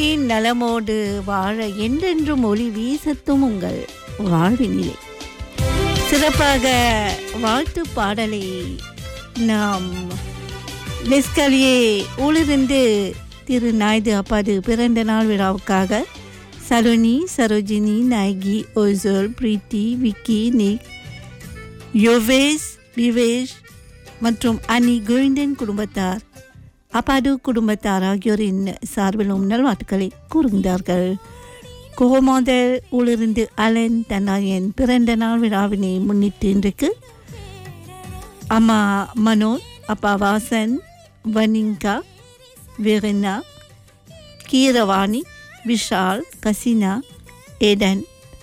நலமோடு வாழ என்றென்றும் ஒளி வீசத்தும் உங்கள் வாழ்வினிலே சிறப்பாக வாழ்த்து பாடலை நாம் லெஸ்கலியே ஊழிருந்து திரு நாயுடு அப்பாது பிறந்த நாள் விழாவுக்காக சலுனி சரோஜினி நாயகி ஓசோல் பிரீத்தி விக்கி நிக் யோவேஸ் விவேஷ் மற்றும் அனி கோவிந்தன் குடும்பத்தார் அப்பாடு குடும்பத்தார் ஆகியோரின் சார்பிலும் நல்வாழ்த்துக்களை கூறுகின்றார்கள் கோமாதல் ஊழிருந்து அலன் தன்னாயன் பிறந்த நாள் விழாவினை முன்னிட்டு இன்றைக்கு அம்மா மனோன் அப்பா வாசன் வனிங்கா வெரினா கீரவாணி விஷால் கசினா ஏடன்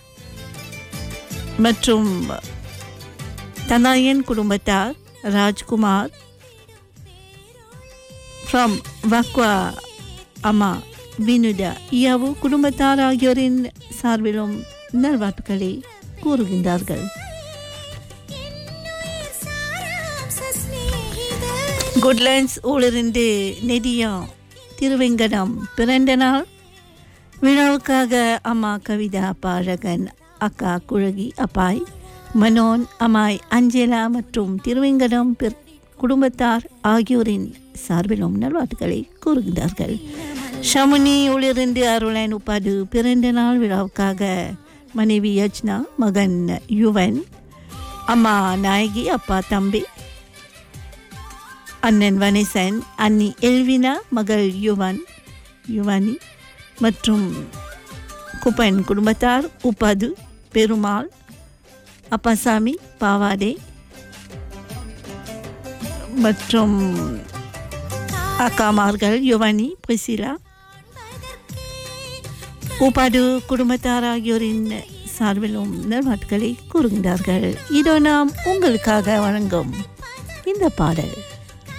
மற்றும் தனாயன் குடும்பத்தார் ராஜ்குமார் ஃப்ரம் வக்வா அம்மா வினுடா இயாவு குடும்பத்தார் ஆகியோரின் சார்பிலும் நல்வாழ்த்துக்களை கூறுகின்றார்கள் குட்லேண்ட்ஸ் ஊழிருந்து நெடியா திருவெங்கடம் பிறந்த நாள் விழாவுக்காக அம்மா கவிதா அப்பா அழகன் அக்கா குழகி அப்பாய் மனோன் அம்மாய் அஞ்சலா மற்றும் திருவெங்கடம் பிற- குடும்பத்தார் ஆகியோரின் சார்பிலும் நல்வாழ்த்துக்களை கூறுகின்றார்கள் ஷமுனி உள்ளிருந்து அருளன் உப்பாது பிறந்த நாள் விழாவுக்காக மனைவி யஜ்னா மகன் யுவன் அம்மா நாயகி அப்பா தம்பி அண்ணன் வனேசன் அண்ணி எல்வினா மகள் யுவன் யுவனி மற்றும் குப்பன் குடும்பத்தார் உப்பது பெருமாள் அப்பாசாமி பாவாடே மற்றும் அக்காமார்கள் யுவனி பிரிசிலா உப்பாடு குடும்பத்தார் ஆகியோரின் சார்பிலும் நல்வாழ்த்துக்களை கூறுகின்றார்கள் இதோ நாம் உங்களுக்காக வழங்கும் இந்த பாடல்